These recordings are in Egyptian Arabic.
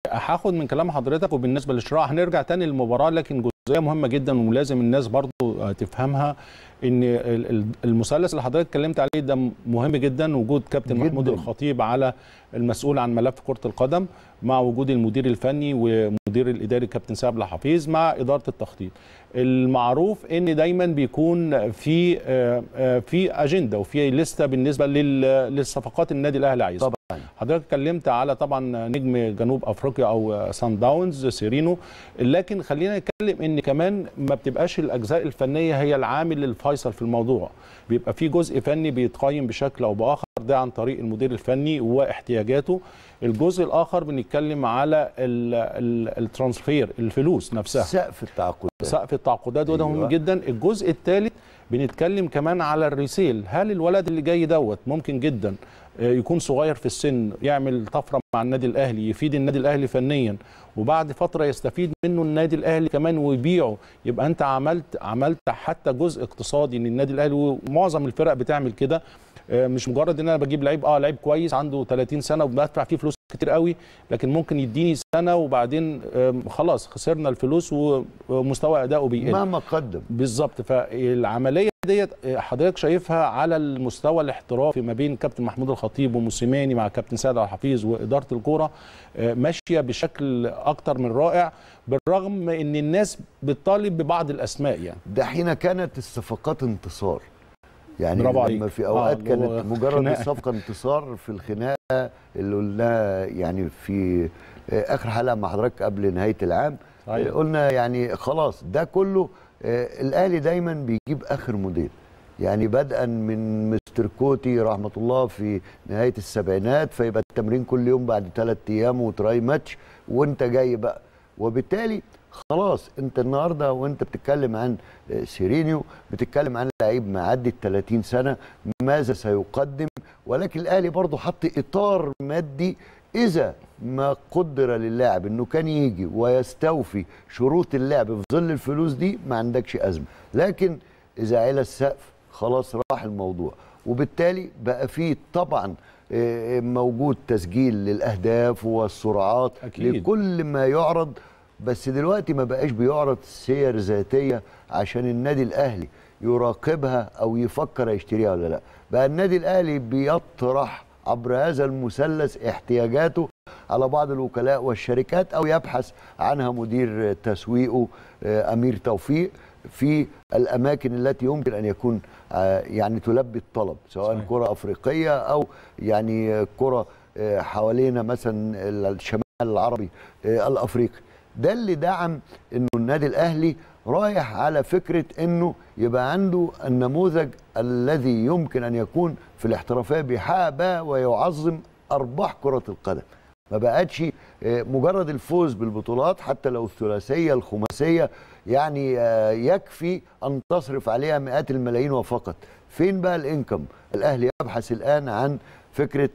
هاخد من كلام حضرتك وبالنسبه للشراء هنرجع تاني للمباراه لكن جزئيه مهمه جدا ولازم الناس برضو تفهمها ان ال- ال- المثلث اللي حضرتك اتكلمت عليه ده مهم جدا وجود كابتن جداً. محمود الخطيب على المسؤول عن ملف كره القدم مع وجود المدير الفني ومدير الاداري كابتن سعد الحفيظ مع اداره التخطيط المعروف ان دايما بيكون في آه، آه، في اجنده وفي لسته بالنسبه لل- للصفقات النادي الاهلي عايزها طبعا حضرتك اتكلمت على طبعا نجم جنوب افريقيا او سان داونز سيرينو لكن خلينا نتكلم ان كمان ما بتبقاش الاجزاء الفنيه هي العامل الفيصل في الموضوع بيبقى في جزء فني بيتقيم بشكل او باخر ده عن طريق المدير الفني واحتياجاته الجزء الاخر بنتكلم على ال- ال- الترانسفير الفلوس نفسها سقف التعاقدات سقف التعاقدات وده مهم أيوة. جدا الجزء الثالث بنتكلم كمان على الريسيل هل الولد اللي جاي دوت ممكن جدا آه، يكون صغير في السن يعمل طفره مع النادي الاهلي يفيد النادي الاهلي فنيا وبعد فتره يستفيد منه النادي الاهلي كمان ويبيعه يبقى انت عملت عملت حتى جزء اقتصادي للنادي الاهلي ومعظم الفرق بتعمل كده آه، مش مجرد ان انا بجيب لعيب اه لعيب كويس عنده 30 سنه وبدفع فيه فلوس كتير قوي لكن ممكن يديني سنه وبعدين آم، خلاص خسرنا الفلوس ومستوى اداؤه بيقل مهما قدم بالظبط فالعمليه ديت حضرتك شايفها على المستوى الاحترافي ما بين كابتن محمود الخطيب وموسيماني مع كابتن سيد عبد الحفيظ واداره الكوره آه، ماشيه بشكل اكتر من رائع بالرغم ان الناس بتطالب ببعض الاسماء يعني ده حين كانت الصفقات انتصار يعني برافو لما عليك. في آه، اوقات اللي هو كانت مجرد خناقة. الصفقه انتصار في الخناقه اللي قلناها يعني في آه، اخر حلقه مع حضرتك قبل نهايه العام صحيح. آه، قلنا يعني خلاص ده كله آه، الاهلي دايما بيجيب اخر موديل يعني بدءا من مستر كوتي رحمه الله في نهايه السبعينات فيبقى التمرين كل يوم بعد ثلاث ايام وتراي ماتش وانت جاي بقى وبالتالي خلاص انت النهارده وانت بتتكلم عن آه، سيرينيو بتتكلم عن لعيب معدي ال 30 سنه ماذا سيقدم ولكن الاهلي برضه حط اطار مادي اذا ما قدر للاعب انه كان يجي ويستوفي شروط اللعب في ظل الفلوس دي ما عندكش ازمه لكن اذا علا السقف خلاص راح الموضوع وبالتالي بقى فيه طبعا آه، موجود تسجيل للاهداف والسرعات أكيد. لكل ما يعرض بس دلوقتي ما بقاش بيعرض سير ذاتيه عشان النادي الاهلي يراقبها او يفكر يشتريها ولا لا بقى النادي الاهلي بيطرح عبر هذا المثلث احتياجاته على بعض الوكلاء والشركات او يبحث عنها مدير تسويقه آه، امير توفيق في الاماكن التي يمكن ان يكون آه، يعني تلبي الطلب سواء صحيح. كره افريقيه او يعني آه، كره آه، حوالينا مثلا الشمال العربي آه، الافريقي ده اللي دعم انه النادي الاهلي رايح على فكره انه يبقى عنده النموذج الذي يمكن ان يكون في الاحترافيه بيحقق بقى ويعظم ارباح كره القدم ما بقتش آه، مجرد الفوز بالبطولات حتى لو الثلاثيه الخماسيه يعني آه، يكفي ان تصرف عليها مئات الملايين وفقط فين بقى الانكم الاهلي يبحث الان عن فكره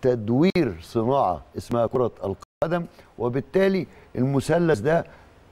تدوير صناعه اسمها كره القدم وبالتالي المثلث ده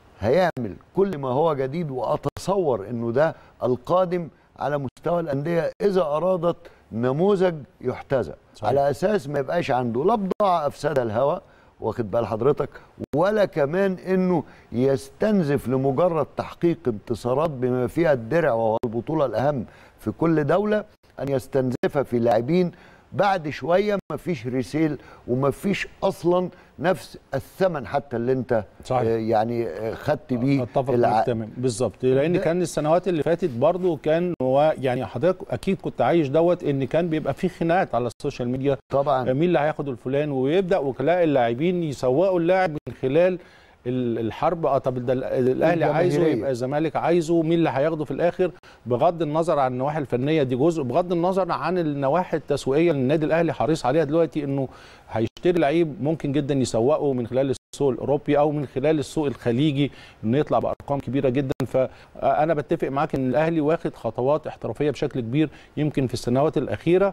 هيعمل كل ما هو جديد واتصور انه ده القادم على مستوى الانديه اذا ارادت نموذج يحتذى صحيح. على اساس ما يبقاش عنده لا بضاعه افسدها الهوى واخد بال حضرتك ولا كمان انه يستنزف لمجرد تحقيق انتصارات بما فيها الدرع وهو البطوله الاهم في كل دوله ان يستنزفها في لاعبين بعد شويه ما فيش ريسيل وما فيش اصلا نفس الثمن حتى اللي انت صحيح. آه، يعني آه، خدت بيه اتفق الع- معاك تمام بالظبط لان ده- كان السنوات اللي فاتت برضو كان هو يعني حضرتك اكيد كنت عايش دوت ان كان بيبقى في خناقات على السوشيال ميديا طبعا مين اللي هياخد الفلان ويبدا وكلاء اللاعبين يسوقوا اللاعب من خلال ال- الحرب اه طب ده ال- الاهلي عايزه الجماهيرية. يبقى الزمالك عايزه مين اللي هياخده في الاخر بغض النظر عن النواحي الفنيه دي جزء بغض النظر عن النواحي التسويقيه اللي النادي الاهلي حريص عليها دلوقتي انه هيشتري لعيب ممكن جدا يسوقه من خلال السوق الاوروبي او من خلال السوق الخليجي انه يطلع بارقام كبيره جدا فانا بتفق معاك ان الاهلي واخد خطوات احترافيه بشكل كبير يمكن في السنوات الاخيره